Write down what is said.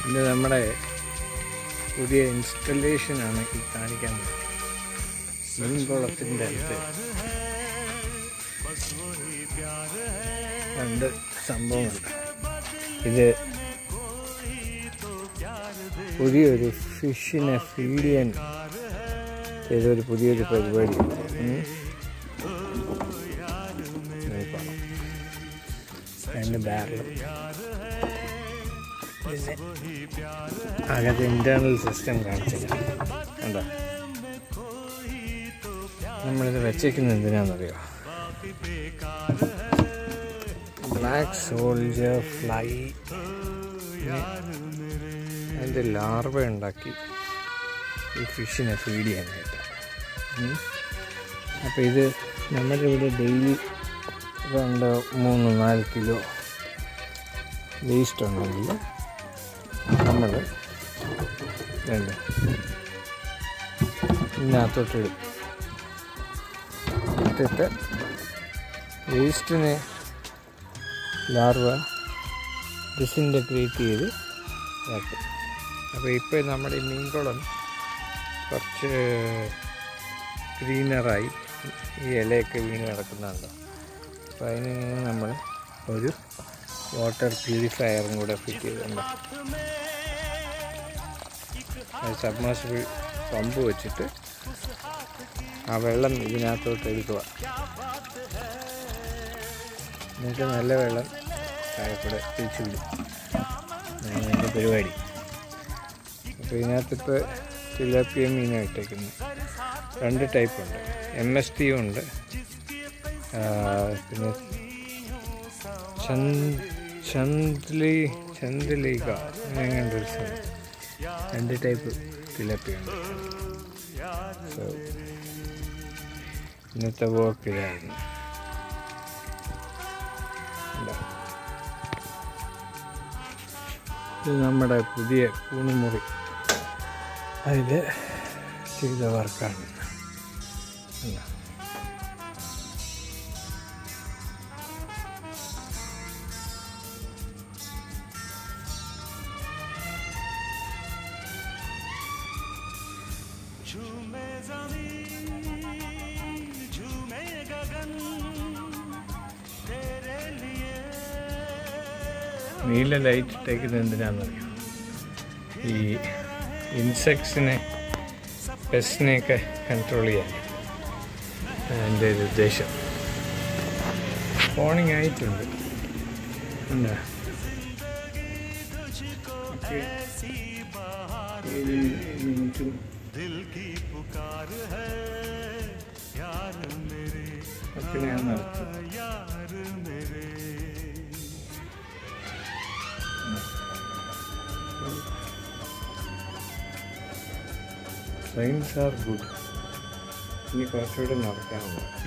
ഇത് നമ്മുടെ പുതിയ ഇൻസ്റ്റലേഷനാണ് ഈ കാണിക്കാൻ പോകുന്നത് മീൻകുളത്തിൻ്റെ അടുത്ത് രണ്ട് സംഭവമുണ്ട് ഇത് പുതിയൊരു ഫിഷിനെ ഫീഡ് ചെയ്യാൻ ചെയ്തൊരു പുതിയൊരു പരിപാടി രണ്ട് ബാരലും പിന്നെ അകത്ത് ഇന്റേണൽ സിസ്റ്റം കാണിച്ചില്ല കണ്ടോ നമ്മളിത് വെച്ചേക്കുന്നത് എന്തിനാണെന്നറിയോ ബ്ലാക്ക് സോൾജർ ഫ്ലൈ അതിൻ്റെ ലാർവ ഉണ്ടാക്കി ഈ ഫിഷിനെ ഫീഡ് ചെയ്യാനായിട്ട് അപ്പോൾ ഇത് നമ്മുടെ ഇവിടെ ഡെയിലി രണ്ട് മൂന്ന് നാല് കിലോ വേസ്റ്റ് ഉണ്ടെങ്കിൽ നമ്മൾ രണ്ട് ഇതിനകത്തോട്ട് ഇടും ഇട്ടിട്ട് വേസ്റ്റിനെ ലാർവ ഡിസിൻറ്റഗ്രേറ്റ് ചെയ്ത് ഇതാക്കും അപ്പോൾ ഇപ്പോൾ നമ്മുടെ ഈ മീൻകുളം കുറച്ച് ഗ്രീനറായി ഈ ഇലയൊക്കെ വീണ് കിടക്കുന്നുണ്ടോ അപ്പോൾ അതിന് നമ്മൾ ഒരു വാട്ടർ പ്യൂരിഫയറും കൂടെ ഫിറ്റ് ചെയ്തിട്ടുണ്ട് സബ്മേഴ്സിബിൾ പമ്പ് വെച്ചിട്ട് ആ വെള്ളം ഇതിനകത്തോട്ട് എടുക്കുക എന്നിട്ട് നല്ല വെള്ളം താഴെ കൂടെ തിരിച്ചു വിടും അതാണ് എൻ്റെ പരിപാടി അപ്പോൾ ഇതിനകത്തിപ്പോൾ തിലാപ്പിയ മീനാണ് ഇട്ടേക്കുന്നത് രണ്ട് ടൈപ്പ് ഉണ്ട് എം എസ് ടി ഉണ്ട് ആ, പിന്നെ ചന്ദ് ചന്ദ്ലി ചന്ദ്രലേഖ അങ്ങനെ ഒരു സാധനം രണ്ട് ടൈപ്പ് തിലാപ്പിയ ഉണ്ട് സോ ഇന്നത്തെ വർക്ക് ഇതായിരുന്നു ഇതാ. ഇത് നമ്മുടെ പുതിയ കൂണുമുറി അതിൽ ചെയ്ത വർക്കാണ് ഇതാ. झूमे जमीन झूमे गगन तेरे लिए നീല ലൈറ്റ് ഇട്ടേക്കുന്നത് എന്തിനാണെന്നറിയോ ഈ ഇൻസെക്ട്സിനെ പെസ്റ്റിനെയൊക്കെ കൺട്രോൾ ചെയ്യാൻ എൻ്റെ ഒരു ഉദ്ദേശം ഫോണിങ് ആയിട്ടുണ്ട് ഉണ്ടോ? ഓക്കേ. ഏഴ് മിനിറ്റും दिल की पुकार है यार मेरे ഒക്കെ ഞാൻ നടത്തി यार मेरे സൈൻസ് ആർ ഗുഡ് ഇനി കുറച്ചുകൂടി നടക്കാനുണ്ട്